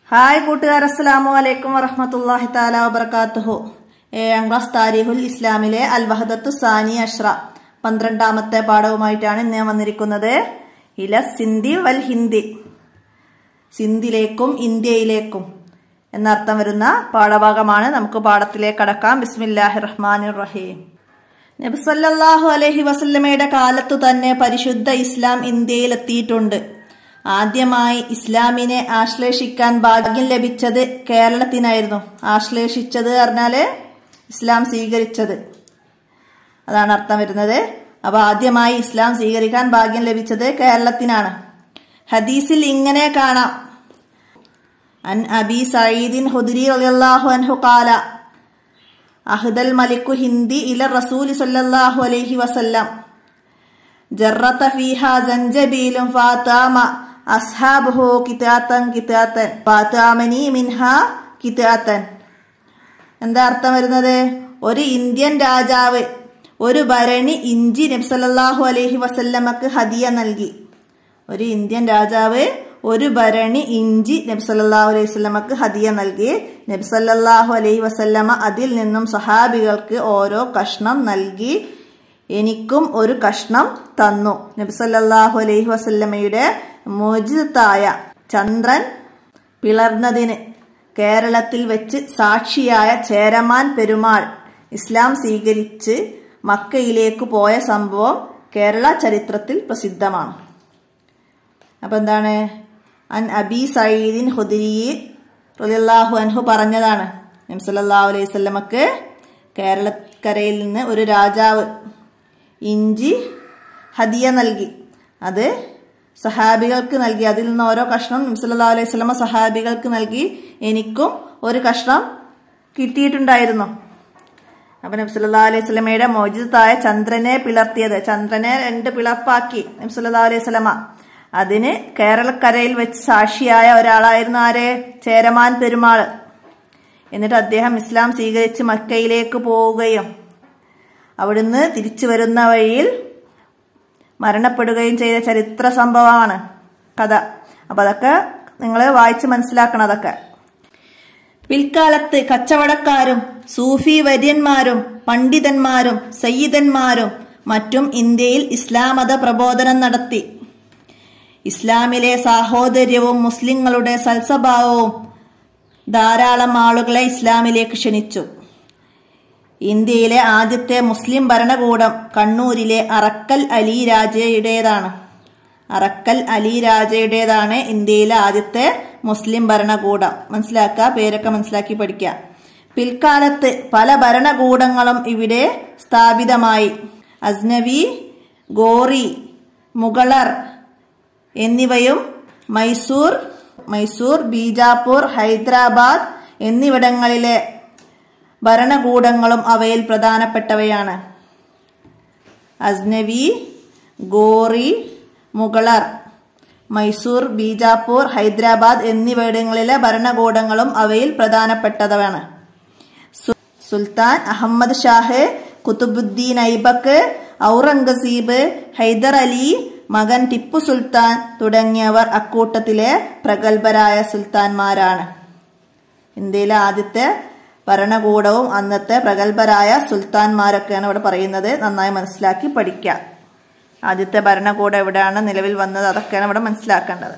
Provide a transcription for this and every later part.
hi കൂട്ടുകാർ അസ്സലാമു അലൈക്കും വറഹമത്തല്ലാഹി താല വബർക്കാത്തുഹു ഏഴാം ക്ലാസ് താരിഖുൽ ഇസ്ലാമിലെ അൽ വഹദത്തു സാനി അഷ്റ പന്ത്രണ്ടാമത്തെ പാഠവുമായിട്ടാണ് ഇന്ന് ഞാൻ വന്നിരിക്കുന്നത് ഇല സിന്ധി വൽ ഹിന്ദി സിന്ധിലേക്കും ഇന്ത്യയിലേക്കും എന്നർത്ഥം വരുന്ന പാഠഭാഗമാണ് നമുക്ക് പാഠത്തിലേക്ക് കടക്കാം ബിസ്മില്ലാഹി റഹ്മാൻ റഹീം നബിസല്ലാഹു അലഹി വസല്ലമയുടെ കാലത്തു തന്നെ പരിശുദ്ധ ഇസ്ലാം ഇന്ത്യയിൽ എത്തിയിട്ടുണ്ട് ആദ്യമായി ഇസ്ലാമിനെ ആശ്ലേഷിക്കാൻ ഭാഗ്യം ലഭിച്ചത് കേരളത്തിനായിരുന്നു ആശ്ലേഷിച്ചത് പറഞ്ഞാല് ഇസ്ലാം സ്വീകരിച്ചത് അതാണ് അർത്ഥം വരുന്നത് അപ്പൊ ആദ്യമായി ഇസ്ലാം സ്വീകരിക്കാൻ ഭാഗ്യം ലഭിച്ചത് കേരളത്തിനാണ് ഹദീസിൽ ഇങ്ങനെ കാണാം അൻ അബി സയ്യിദിൻ ഹുദരി റളിയല്ലാഹു അൻഹു ഖാല അഹ്ദൽ മലിക്കു ഹിന്ദി ഇല റസൂലി സല്ലല്ലാഹു അലൈഹി വസല്ലം ജറത്ത ഫീഹ സഞ്ചബീലും ഫാതാമ അസ്ഹാബുഹു കിതാത്തൻ കിതാത്തൻ ഫാതാമനി മിൻഹ കിതാത്തൻ എന്താ അർത്ഥം വരുന്നത് ഒരു ഇന്ത്യൻ രാജാവ് ഒരു ഭരണി ഇഞ്ചി നബ്സല്ലാഹു അലൈഹി വസല്ലമക്ക് ഹദിയ നൽകി ഒരു ഇന്ത്യൻ രാജാവ് ഒരു ഭരണി ഇഞ്ചി നബ്സല്ലാഹു അലൈഹി വസ്ലമക്ക് ഹദിയ നൽകി നബ്സല്ലാഹു അലൈഹി വസല്ലമ അതിൽ നിന്നും സഹാബികൾക്ക് ഓരോ കഷ്ണം നൽകി എനിക്കും ഒരു കഷ്ണം തന്നു നബ്സല്ലാഹു അലൈഹി വസല്ലമയുടെ മോചിതായ ചന്ദ്രൻ പിളർന്നതിന് കേരളത്തിൽ വെച്ച് സാക്ഷിയായ ചേരമാൻ പെരുമാൾ ഇസ്ലാം സ്വീകരിച്ച് മക്കയിലേക്ക് പോയ സംഭവം കേരള ചരിത്രത്തിൽ പ്രസിദ്ധമാണ് അപ്പൊ എന്താണ് അൻ അബി സയ്യിദിൻ ഹുദരി റളിയല്ലാഹു അൻഹു പറഞ്ഞതാണ് നബ്സല്ലാഹു അലൈഹി സ്വല്ലമക്ക് കേരളക്കരയിൽ നിന്ന് ഒരു രാജാവ് ഇഞ്ചി ഹദിയ നൽകി അത് സഹാബികൾക്ക് നൽകി അതിൽ നിന്ന് ഓരോ കഷ്ണം നബ്സല്ലാ അലൈഹി സ്വലമ സഹാബികൾക്ക് നൽകി എനിക്കും ഒരു കഷ്ണം കിട്ടിയിട്ടുണ്ടായിരുന്നു അപ്പൊ നബ്സല്ലാ അലൈഹി സ്വലമയുടെ മോചിതായ ചന്ദ്രനെ പിളർത്തിയത് ചന്ദ്രനെ രണ്ട് പിളർപ്പാക്കി നബ്സല്ലാ അലൈഹി സ്വലമ അതിന് കേരളക്കരയിൽ വെച്ച് സാക്ഷിയായ ഒരാളായിരുന്നു ആരെ ചേരമാൻ പെരുമാൾ എന്നിട്ട് അദ്ദേഹം ഇസ്ലാം സ്വീകരിച്ച് മക്കയിലേക്ക് പോവുകയും അവിടുന്ന് തിരിച്ചു വരുന്ന വഴിയിൽ മരണപ്പെടുകയും ചെയ്ത ചരിത്ര സംഭവമാണ് കഥ അപ്പൊ അതൊക്കെ നിങ്ങൾ വായിച്ച് മനസ്സിലാക്കണം അതൊക്കെ പിൽക്കാലത്ത് കച്ചവടക്കാരും സൂഫി വര്യന്മാരും പണ്ഡിതന്മാരും സയ്യിദന്മാരും മറ്റും ഇന്ത്യയിൽ ഇസ്ലാം മത പ്രബോധനം നടത്തി ഇസ്ലാമിലെ സാഹോദര്യവും മുസ്ലിങ്ങളുടെ സൽസ്വഭാവവും ധാരാളം ആളുകളെ ഇസ്ലാമിലേക്ക് ക്ഷണിച്ചു ഇന്ത്യയിലെ ആദ്യത്തെ മുസ്ലിം ഭരണകൂടം കണ്ണൂരിലെ അറക്കൽ അലി രാജയുടേതാണ് അറക്കൽ അലി രാജയുടേതാണ് ഇന്ത്യയിലെ ആദ്യത്തെ മുസ്ലിം ഭരണകൂടം മനസ്സിലാക്കുക പേരൊക്കെ മനസ്സിലാക്കി പഠിക്കുക പിൽക്കാലത്ത് പല ഭരണകൂടങ്ങളും ഇവിടെ സ്ഥാപിതമായി അസ്നവി ഗോറി മുഗളർ എന്നിവയും മൈസൂർ മൈസൂർ ബീജാപ്പൂർ ഹൈദരാബാദ് എന്നിവിടങ്ങളിലെ ഭരണകൂടങ്ങളും അവയിൽ പ്രധാനപ്പെട്ടവയാണ് അസ്നവി ഗോറി മുഗളർ മൈസൂർ ബീജാപ്പൂർ ഹൈദരാബാദ് എന്നിവിടങ്ങളിലെ ഭരണകൂടങ്ങളും അവയിൽ പ്രധാനപ്പെട്ടതാണ് സുൽത്താൻ അഹമ്മദ് ഷാഹ് കുത്തുബുദ്ദീൻ ഐബക്ക് ഔറംഗസീബ് ഹൈദർ അലി മകൻ ടിപ്പു സുൽത്താൻ തുടങ്ങിയവർ അക്കൂട്ടത്തിലെ പ്രഗത്ഭരായ സുൽത്താൻമാരാണ് ഇന്ത്യയിലെ ആദ്യത്തെ ഭരണകൂടവും അന്നത്തെ പ്രഗത്ഭരായ സുൽത്താൻമാരൊക്കെയാണ് ഇവിടെ പറയുന്നത് നന്നായി മനസ്സിലാക്കി പഠിക്കുക ആദ്യത്തെ ഭരണകൂടം എവിടെയാണ് നിലവിൽ വന്നത് അതൊക്കെയാണ് ഇവിടെ മനസ്സിലാക്കേണ്ടത്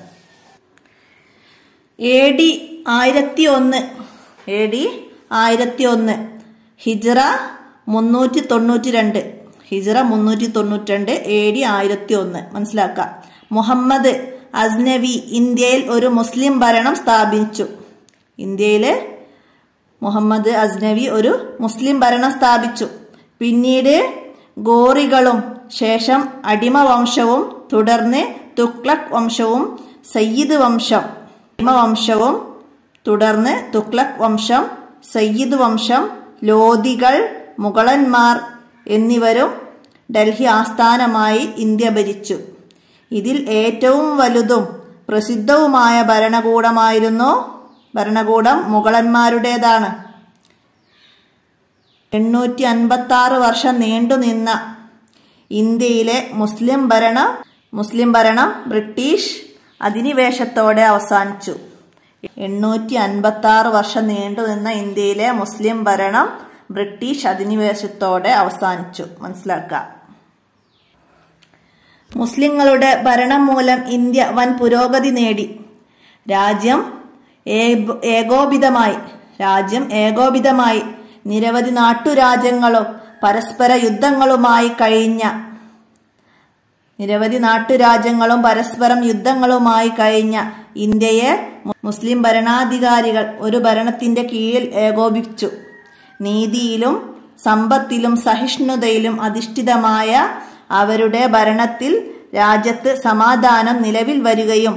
എ ഡി ആയിരത്തി ഒന്ന് എ ഡി ആയിരത്തി ഒന്ന് ഹിജറ മുന്നൂറ്റി തൊണ്ണൂറ്റി രണ്ട് ഹിജറ മുന്നൂറ്റി തൊണ്ണൂറ്റി രണ്ട് എ ഡി ആയിരത്തി ഒന്ന് മനസ്സിലാക്കുക മുഹമ്മദ് അസ്നവി ഇന്ത്യയിൽ ഒരു മുസ്ലിം ഭരണം സ്ഥാപിച്ചു ഇന്ത്യയിൽ മുഹമ്മദ് അസ്നവി ഒരു മുസ്ലിം ഭരണം സ്ഥാപിച്ചു പിന്നീട് ഗോറികളും ശേഷം അടിമ വംശവും തുടർന്ന് തുക്ലക് വംശവും സയ്യിദ് വംശം അടിമ വംശവും തുടർന്ന് തുക്ലക് വംശം സയ്യിദ് വംശം ലോധികൾ മുഗളന്മാർ എന്നിവരും ഡൽഹി ആസ്ഥാനമായി ഇന്ത്യ ഭരിച്ചു ഇതിൽ ഏറ്റവും വലുതും പ്രസിദ്ധവുമായ ഭരണകൂടമായിരുന്നു ഭരണകൂടം മുഗളന്മാരുടേതാണ് എണ്ണൂറ്റി അൻപത്തി ആറ് വർഷം നീണ്ടുനിന്ന ഇന്ത്യയിലെ മുസ്ലിം ഭരണം മുസ്ലിം ഭരണം ബ്രിട്ടീഷ് അധിനിവേശത്തോടെ അവസാനിച്ചു എണ്ണൂറ്റി അൻപത്തി ആറ് വർഷം നീണ്ടുനിന്ന ഇന്ത്യയിലെ മുസ്ലിം ഭരണം ബ്രിട്ടീഷ് അധിനിവേശത്തോടെ അവസാനിച്ചു മനസ്സിലാക്കുക മുസ്ലിങ്ങളുടെ ഭരണം മൂലം ഇന്ത്യ വൻ പുരോഗതി നേടി രാജ്യം ഏക- ഏകോപിതമായി രാജ്യം ഏകോപിതമായി നിരവധി നാട്ടുരാജ്യങ്ങളും പരസ്പര യുദ്ധങ്ങളുമായി കഴിഞ്ഞ നിരവധി നാട്ടുരാജ്യങ്ങളും പരസ്പരം യുദ്ധങ്ങളുമായി കഴിഞ്ഞ ഇന്ത്യയെ മു- മുസ്ലിം ഭരണാധികാരികൾ ഒരു ഭരണത്തിന്റെ കീഴിൽ ഏകോപിച്ചു നീതിയിലും സമ്പത്തിലും സഹിഷ്ണുതയിലും അധിഷ്ഠിതമായ അവരുടെ ഭരണത്തിൽ രാജ്യത്ത് സമാധാനം നിലവിൽ വരികയും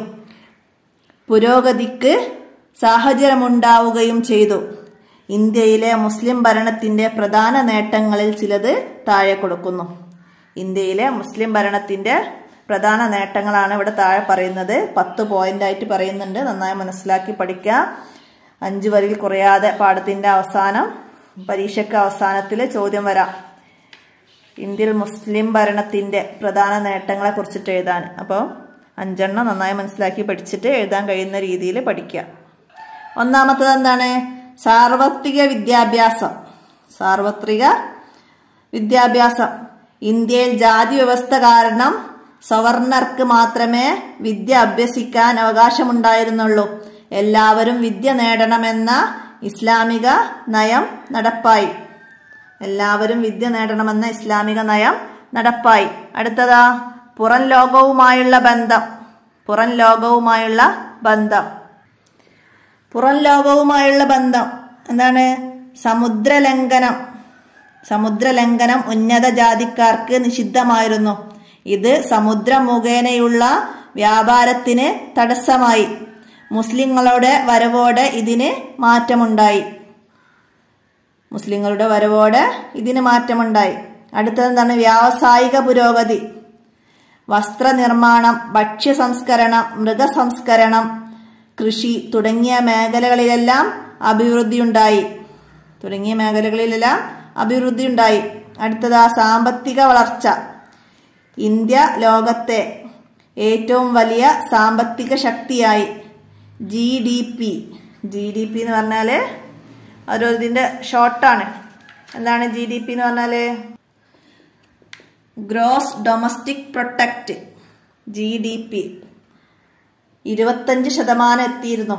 പുരോഗതിക്ക് സാഹചര്യമുണ്ടാവുകയും ചെയ്തു ഇന്ത്യയിലെ മുസ്ലിം ഭരണത്തിന്റെ പ്രധാന നേട്ടങ്ങളിൽ ചിലത് താഴെ കൊടുക്കുന്നു ഇന്ത്യയിലെ മുസ്ലിം ഭരണത്തിന്റെ പ്രധാന നേട്ടങ്ങളാണ് ഇവിടെ താഴെ പറയുന്നത് പത്ത് പോയിന്റ് ആയിട്ട് പറയുന്നുണ്ട് നന്നായി മനസ്സിലാക്കി പഠിക്കുക അഞ്ച് വരിയിൽ കുറയാതെ പാഠത്തിന്റെ അവസാനം പരീക്ഷയ്ക്ക് അവസാനത്തിൽ ചോദ്യം വരാം ഇന്ത്യയിൽ മുസ്ലിം ഭരണത്തിന്റെ പ്രധാന നേട്ടങ്ങളെ കുറിച്ചിട്ട് എഴുതാൻ അപ്പോൾ അഞ്ചെണ്ണം നന്നായി മനസ്സിലാക്കി പഠിച്ചിട്ട് എഴുതാൻ കഴിയുന്ന രീതിയിൽ പഠിക്കുക ഒന്നാമത്തത് എന്താണ് സാർവത്രിക വിദ്യാഭ്യാസം സാർവത്രിക വിദ്യാഭ്യാസം ഇന്ത്യയിൽ ജാതി വ്യവസ്ഥ കാരണം സവർണർക്ക് മാത്രമേ വിദ്യ അഭ്യസിക്കാൻ അവകാശമുണ്ടായിരുന്നുള്ളൂ എല്ലാവരും വിദ്യ നേടണമെന്ന ഇസ്ലാമിക നയം നടപ്പായി എല്ലാവരും വിദ്യ നേടണമെന്ന ഇസ്ലാമിക നയം നടപ്പായി അടുത്തതാ പുറം ലോകവുമായുള്ള ബന്ധം പുറം ലോകവുമായുള്ള ബന്ധം പുറം ലോകവുമായുള്ള ബന്ധം എന്താണ് സമുദ്രലംഘനം സമുദ്രലംഘനം ഉന്നത ജാതിക്കാർക്ക് നിഷിദ്ധമായിരുന്നു ഇത് സമുദ്രം മുഖേനയുള്ള വ്യാപാരത്തിന് തടസ്സമായി മുസ്ലിങ്ങളുടെ വരവോടെ ഇതിന് മാറ്റമുണ്ടായി മുസ്ലിങ്ങളുടെ വരവോടെ ഇതിന് മാറ്റമുണ്ടായി അടുത്തത് എന്താണ് വ്യാവസായിക പുരോഗതി വസ്ത്രനിർമ്മാണം ഭക്ഷ്യ സംസ്കരണം മൃഗസംസ്കരണം കൃഷി തുടങ്ങിയ മേഖലകളിലെല്ലാം അഭിവൃദ്ധിയുണ്ടായി തുടങ്ങിയ മേഖലകളിലെല്ലാം അഭിവൃദ്ധിയുണ്ടായി അടുത്തത് സാമ്പത്തിക വളർച്ച ഇന്ത്യ ലോകത്തെ ഏറ്റവും വലിയ സാമ്പത്തിക ശക്തിയായി G D P G D P എന്ന് പറഞ്ഞാൽ ഒരു ഇതിൻ്റെ ഷോർട്ടാണ് എന്താണ് ജി ഡി പി എന്ന് പറഞ്ഞാൽ gross domestic protect G D P ഇരുപത്തഞ്ച് ശതമാനം എത്തിയിരുന്നു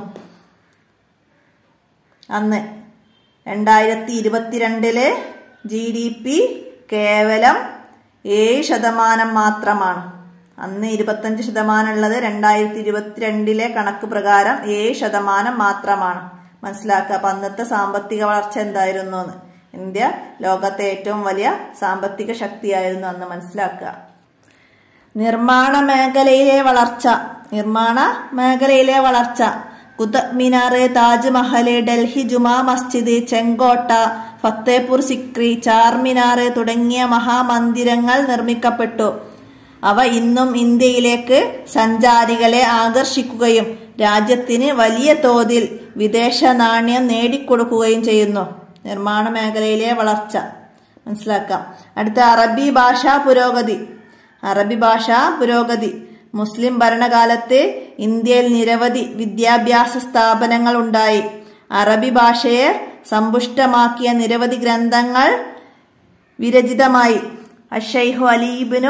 അന്ന് രണ്ടായിരത്തി ഇരുപത്തിരണ്ടില് ജി ഡി പി കേവലം ഏഴ് ശതമാനം മാത്രമാണ് അന്ന് ഇരുപത്തഞ്ച് ശതമാനം ഉള്ളത് രണ്ടായിരത്തി ഇരുപത്തിരണ്ടിലെ കണക്ക് പ്രകാരം ഏഴ് ശതമാനം മാത്രമാണ് മനസ്സിലാക്കുക അപ്പൊ അന്നത്തെ സാമ്പത്തിക വളർച്ച എന്തായിരുന്നു എന്ന് ഇന്ത്യ ലോകത്തെ ഏറ്റവും വലിയ സാമ്പത്തിക ശക്തിയായിരുന്നു അന്ന് മനസ്സിലാക്കുക നിർമ്മാണ മേഖലയിലെ വളർച്ച നിർമ്മാണ മേഖലയിലെ വളർച്ച കുതബ് മിനാർ താജ്മഹൽ ഡൽഹി ജുമാ മസ്ജിദ് ചെങ്കോട്ട ഫത്തേപൂർ സിക്രി ചാർമിനാർ തുടങ്ങിയ മഹാമന്ദിരങ്ങൾ നിർമ്മിക്കപ്പെട്ടു അവ ഇന്നും ഇന്ത്യയിലേക്ക് സഞ്ചാരികളെ ആകർഷിക്കുകയും രാജ്യത്തിന് വലിയ തോതിൽ വിദേശ നാണ്യം നേടിക്കൊടുക്കുകയും ചെയ്യുന്നു നിർമ്മാണ മേഖലയിലെ വളർച്ച മനസ്സിലാക്കാം അടുത്ത അറബി ഭാഷാ പുരോഗതി അറബി ഭാഷാ പുരോഗതി മുസ്ലിം ഭരണകാലത്ത് ഇന്ത്യയിൽ നിരവധി വിദ്യാഭ്യാസ സ്ഥാപനങ്ങൾ ഉണ്ടായി അറബി ഭാഷയെ സമ്പുഷ്ടമാക്കിയ നിരവധി ഗ്രന്ഥങ്ങൾ വിരചിതമായി അഷൈഹു അലീബിനു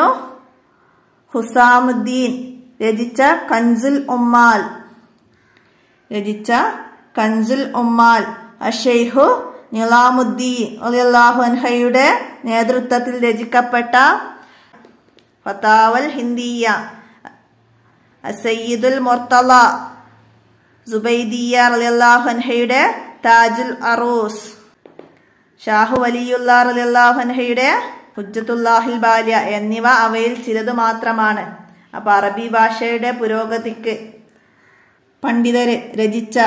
ഹുസാമുദ്ദീൻ രചിച്ച കൻസുൽ ഉമ്മാൽ രചിച്ച കൻസുൽ ഉമ്മാൽ അഷൈഹു നിലാമുദ്ദീൻ അലിയല്ലാഹു അൻഹയുടെ നേതൃത്വത്തിൽ രചിക്കപ്പെട്ട ഫതാവൽ ഹിന്ദിയ സയ്യിദുൽ മുർത്തല സുബൈദിയ റളിയല്ലാഹു അൻഹയുടെ താജുൽ അറൂസ് ഷാഹു വലിയുള്ള റളിയല്ലാഹു അൻഹയുടെ ഹുജ്ജത്തുല്ലാഹിൽ ബാല്യ എന്നിവ അവയിൽ ചിലത് മാത്രമാണ് അപ്പൊ അറബി ഭാഷയുടെ പുരോഗതിക്ക് പണ്ഡിതര് രചിച്ച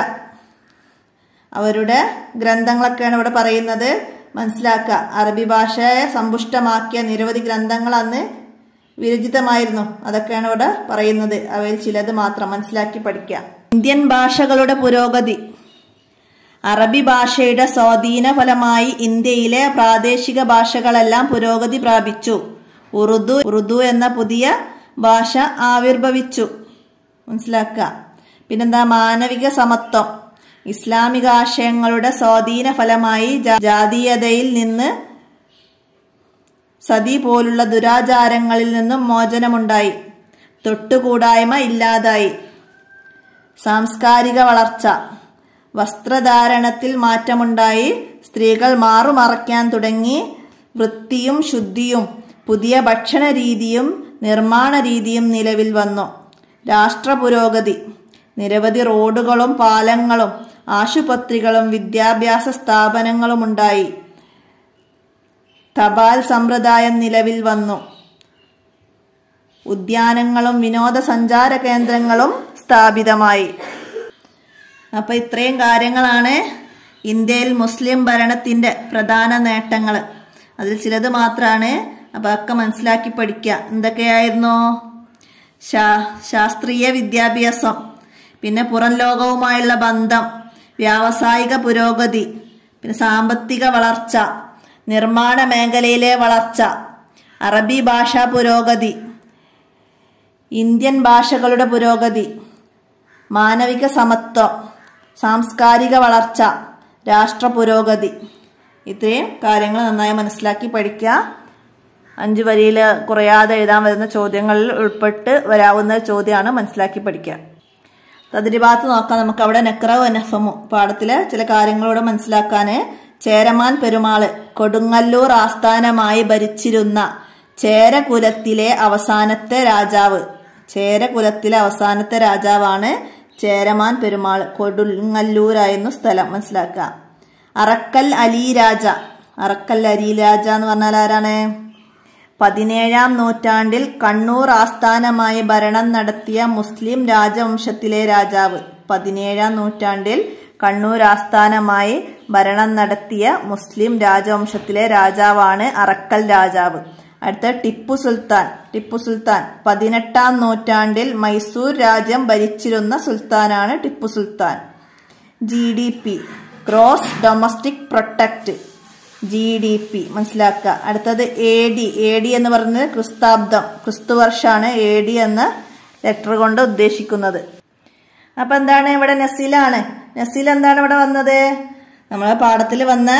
അവരുടെ ഗ്രന്ഥങ്ങളൊക്കെയാണ് ഇവിടെ പറയുന്നത് മനസ്സിലാക്കുക അറബി ഭാഷയെ സമ്പുഷ്ടമാക്കിയ നിരവധി ഗ്രന്ഥങ്ങൾ അന്ന് വിരചിതമായിരുന്നു അതൊക്കെയാണ് ഇവിടെ പറയുന്നത് അവയിൽ ചിലത് മാത്രം മനസ്സിലാക്കി പഠിക്കുക ഇന്ത്യൻ ഭാഷകളുടെ പുരോഗതി അറബി ഭാഷയുടെ സ്വാധീന ഫലമായി ഇന്ത്യയിലെ പ്രാദേശിക ഭാഷകളെല്ലാം പുരോഗതി പ്രാപിച്ചു ഉറുദു ഉറുദു എന്ന പുതിയ ഭാഷ ആവിർഭവിച്ചു മനസ്സിലാക്കുക പിന്നെന്താ മാനവിക സമത്വം ഇസ്ലാമിക ആശയങ്ങളുടെ സ്വാധീന ഫലമായി ജാ- ജാതീയതയിൽ നിന്ന് സതി പോലുള്ള ദുരാചാരങ്ങളിൽ നിന്നും മോചനമുണ്ടായി തൊട്ടുകൂടായ്മ ഇല്ലാതായി സാംസ്കാരിക വളർച്ച വസ്ത്രധാരണത്തിൽ മാറ്റമുണ്ടായി സ്ത്രീകൾ മാറുമറയ്ക്കാൻ തുടങ്ങി വൃത്തിയും ശുദ്ധിയും പുതിയ ഭക്ഷണ രീതിയും നിർമ്മാണ രീതിയും നിലവിൽ വന്നു രാഷ്ട്ര പുരോഗതി നിരവധി റോഡുകളും പാലങ്ങളും ആശുപത്രികളും വിദ്യാഭ്യാസ സ്ഥാപനങ്ങളുമുണ്ടായി തപാൽ സമ്പ്രദായം നിലവിൽ വന്നു ഉദ്യാനങ്ങളും വിനോദസഞ്ചാര കേന്ദ്രങ്ങളും സ്ഥാപിതമായി അപ്പൊ ഇത്രയും കാര്യങ്ങളാണ് ഇന്ത്യയിൽ മുസ്ലിം ഭരണത്തിന്റെ പ്രധാന നേട്ടങ്ങൾ അതിൽ ചിലത് മാത്രമാണ് അപ്പൊ ഒക്കെ മനസ്സിലാക്കി പഠിക്കുക എന്തൊക്കെയായിരുന്നു ശാ ശാസ്ത്രീയ വിദ്യാഭ്യാസം പിന്നെ പുറം ലോകവുമായുള്ള ബന്ധം വ്യാവസായിക പുരോഗതി പിന്നെ സാമ്പത്തിക വളർച്ച നിർമ്മാണ മേഖലയിലെ വളർച്ച അറബി ഭാഷാ പുരോഗതി ഇന്ത്യൻ ഭാഷകളുടെ പുരോഗതി മാനവിക സമത്വം സാംസ്കാരിക വളർച്ച രാഷ്ട്ര പുരോഗതി ഇത്രയും കാര്യങ്ങൾ നന്നായി മനസ്സിലാക്കി പഠിക്കുക അഞ്ച് വരിയിൽ കുറയാതെ എഴുതാൻ വരുന്ന ചോദ്യങ്ങളിൽ ഉൾപ്പെട്ട് വരാവുന്ന ചോദ്യമാണ് മനസ്സിലാക്കി പഠിക്കുക അതിന്റെ ഭാഗത്ത് നോക്കാം നമുക്ക് അവിടെ നെക്രവ് നഫമു പാഠത്തിലെ ചില കാര്യങ്ങളോട് മനസ്സിലാക്കാന് ചേരമാൻ പെരുമാള് കൊടുങ്ങല്ലൂർ ആസ്ഥാനമായി ഭരിച്ചിരുന്ന ചേരകുലത്തിലെ അവസാനത്തെ രാജാവ് ചേരകുലത്തിലെ അവസാനത്തെ രാജാവാണ് ചേരമാൻ പെരുമാൾ കൊടുങ്ങല്ലൂരായിരുന്നു സ്ഥലം മനസ്സിലാക്കുക അറക്കൽ അലി രാജ അറക്കൽ അലി രാജ എന്ന് പറഞ്ഞാൽ ആരാണ് പതിനേഴാം നൂറ്റാണ്ടിൽ കണ്ണൂർ ആസ്ഥാനമായി ഭരണം നടത്തിയ മുസ്ലിം രാജവംശത്തിലെ രാജാവ് പതിനേഴാം നൂറ്റാണ്ടിൽ കണ്ണൂർ ആസ്ഥാനമായി ഭരണം നടത്തിയ മുസ്ലിം രാജവംശത്തിലെ രാജാവാണ് അറക്കൽ രാജാവ് അടുത്ത ടിപ്പു സുൽത്താൻ ടിപ്പു സുൽത്താൻ പതിനെട്ടാം നൂറ്റാണ്ടിൽ മൈസൂർ രാജ്യം ഭരിച്ചിരുന്ന സുൽത്താനാണ് Tipu Sultan G D P gross domestic protect G D P മനസ്സിലാക്കുക അടുത്തത് എ ഡി എ ഡി എന്ന് പറയുന്നത് ക്രിസ്താബ്ദം ക്രിസ്തു വർഷമാണ് എ ഡി എന്ന ലെറ്റർ കൊണ്ട് ഉദ്ദേശിക്കുന്നത് അപ്പൊ എന്താണ് ഇവിടെ നസീലാണ് നസീൽ എന്താണ് ഇവിടെ വന്നത് നമ്മളെ പാഠത്തിൽ വന്ന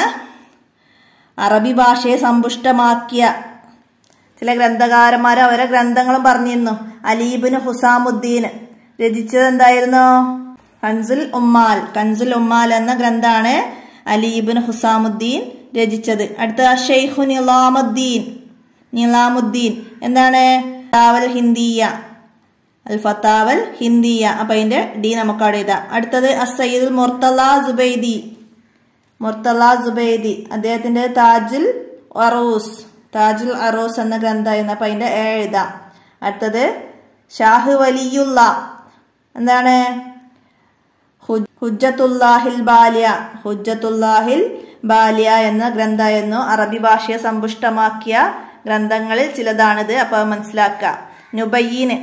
അറബി ഭാഷയെ സമ്പുഷ്ടമാക്കിയ ചില ഗ്രന്ഥകാരന്മാർ അവരെ ഗ്രന്ഥങ്ങളും പറഞ്ഞിരുന്നു അലീബിന് ഹുസാമുദ്ദീൻ രചിച്ചത് എന്തായിരുന്നു കൻസുൽ ഉമ്മാൽ കൻസുൽ ഉമ്മാൽ എന്ന ഗ്രന്ഥമാണ് അലീബിൻ ഹുസാമുദ്ദീൻ രചിച്ചത് അടുത്ത ഷെയ്ഖു നിലാമുദ്ദീൻ നിലാമുദ്ദീൻ എന്താണ് ഫത്താവൽ ഹിന്ദിയ അൽ ഫത്താവൽ ഹിന്ദിയ അപ്പൊ അതിന്റെ ഡി നമുക്ക് അവിടെ എഴുതാം അടുത്തത് അസയ്യിദുൽ മുർത്തല സുബൈദി മുർത്തല സുബൈദി അദ്ദേഹത്തിന്റെ താജുൽ അറൂസ് താജുൽ അറൂസ് എന്ന ഗ്രന്ഥമായിരുന്നു അപ്പൊ അതിന്റെ ഏ എഴുതാം അടുത്തത് ഷാഹ് വലിയുള്ള എന്താണ് ഹുജ്- ഹുജ്ജത്തുല്ലാഹിൽ ബാലിയ ഹുജ്ജത്തുല്ലാഹിൽ ബാലിയ എന്ന ഗ്രന്ഥമായിരുന്നു അറബി ഭാഷയെ സമ്പുഷ്ടമാക്കിയ ഗ്രന്ഥങ്ങളിൽ ചിലതാണിത് അപ്പൊ അത് മനസ്സിലാക്കുക നുബയ്യീന്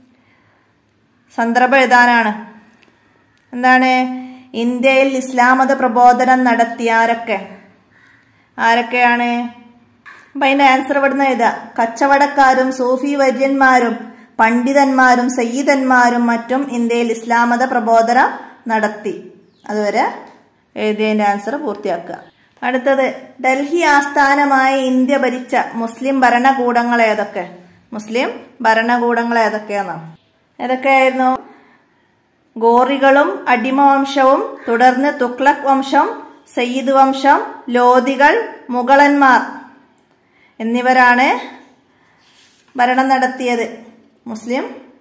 സന്ദർഭം എഴുതാനാണ് എന്താണ് ഇന്ത്യയിൽ ഇസ്ലാം മത പ്രബോധനം നടത്തിയ ആരൊക്കെ ആരൊക്കെയാണ് അപ്പൊ അതിന്റെ ആൻസർ ഇവിടുന്ന് എഴുതുക കച്ചവടക്കാരും സൂഫി വര്യന്മാരും പണ്ഡിതന്മാരും സയ്യിദന്മാരും മറ്റും ഇന്ത്യയിൽ ഇസ്ലാം മത പ്രബോധനം നടത്തി അതുവരെ എഴുതിയതിന്റെ ആൻസർ പൂർത്തിയാക്കുക അടുത്തത് ഡൽഹി ആസ്ഥാനമായി ഇന്ത്യ ഭരിച്ച മുസ്ലിം ഭരണകൂടങ്ങൾ ഏതൊക്കെ മുസ്ലിം ഭരണകൂടങ്ങൾ ഏതൊക്കെയാണ് ഏതൊക്കെയായിരുന്നു ഗോറികളും അടിമവംശവും തുടർന്ന് തുക്ലക് വംശം സയ്യിദ് വംശം ലോധികൾ മുഗളന്മാർ എന്നിവരാണ് ഭരണം നടത്തിയത് മുസ്ലിം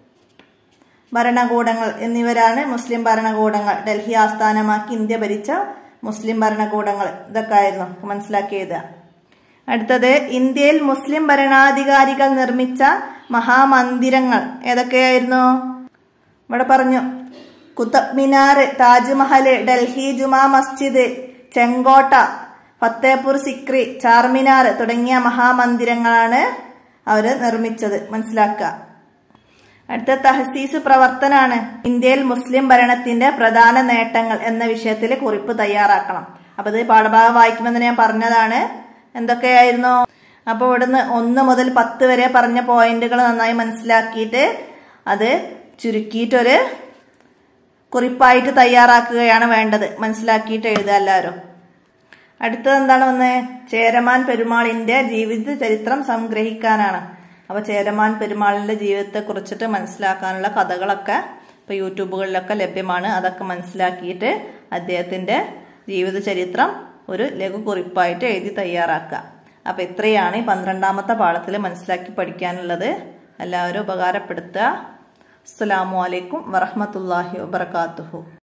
ഭരണകൂടങ്ങൾ എന്നിവരാണ് മുസ്ലിം ഭരണകൂടങ്ങൾ ഡൽഹി ആസ്ഥാനമാക്കി ഇന്ത്യ ഭരിച്ച മുസ്ലിം ഭരണകൂടങ്ങൾ ഇതൊക്കെ ആയിരുന്നു മനസ്സിലാക്കിയത് അടുത്തത് ഇന്ത്യയിൽ മുസ്ലിം ഭരണാധികാരികൾ നിർമ്മിച്ച മഹാമന്ദിരങ്ങൾ ഏതൊക്കെയായിരുന്നു ഇവിടെ പറഞ്ഞു കുത്തബ് മിനാർ താജ്മഹൽ ഡൽഹി ജുമാ മസ്ജിദ് ചെങ്കോട്ട ഫത്തേപൂർ സിക്രി ചാർമിനാർ തുടങ്ങിയ മഹാമന്ദിരങ്ങളാണ് അവര് നിർമ്മിച്ചത് മനസ്സിലാക്കുക അടുത്ത തഹസീസ് പ്രവർത്തനാണ് ഇന്ത്യയിൽ മുസ്ലിം ഭരണത്തിന്റെ പ്രധാന നേട്ടങ്ങൾ എന്ന വിഷയത്തിൽ കുറിപ്പ് തയ്യാറാക്കണം അപ്പൊ ഇത് പാഠഭാഗം വായിക്കുമെന്ന് ഞാൻ പറഞ്ഞതാണ് എന്തൊക്കെയായിരുന്നു അപ്പൊ ഇവിടുന്ന് ഒന്ന് മുതൽ പത്ത് വരെ പറഞ്ഞ പോയിന്റുകൾ നന്നായി മനസ്സിലാക്കിയിട്ട് അത് ചുരുക്കിയിട്ടൊരു കുറിപ്പായിട്ട് തയ്യാറാക്കുകയാണ് വേണ്ടത് മനസ്സിലാക്കിയിട്ട് എഴുതുക എല്ലാവരും അടുത്തത് എന്താണ് ഒന്ന് ചേരമാൻ പെരുമാളിന്റെ ജീവിത ചരിത്രം സംഗ്രഹിക്കാനാണ് അപ്പൊ ചേരമാൻ പെരുമാളിന്റെ ജീവിതത്തെ കുറിച്ചിട്ട് മനസ്സിലാക്കാനുള്ള കഥകളൊക്കെ ഇപ്പൊ യൂട്യൂബുകളിലൊക്കെ ലഭ്യമാണ് അതൊക്കെ മനസ്സിലാക്കിയിട്ട് അദ്ദേഹത്തിന്റെ ജീവിത ചരിത്രം ഒരു ലഘു കുറിപ്പായിട്ട് എഴുതി തയ്യാറാക്കുക അപ്പൊ ഇത്രയാണ് ഈ പന്ത്രണ്ടാമത്തെ പാഠത്തിൽ മനസ്സിലാക്കി പഠിക്കാനുള്ളത് എല്ലാവരും ഉപകാരപ്പെടുത്തുക അസ്സലാമു അലൈക്കും വറഹമത്തല്ലാഹി വബർക്കാത്തുഹു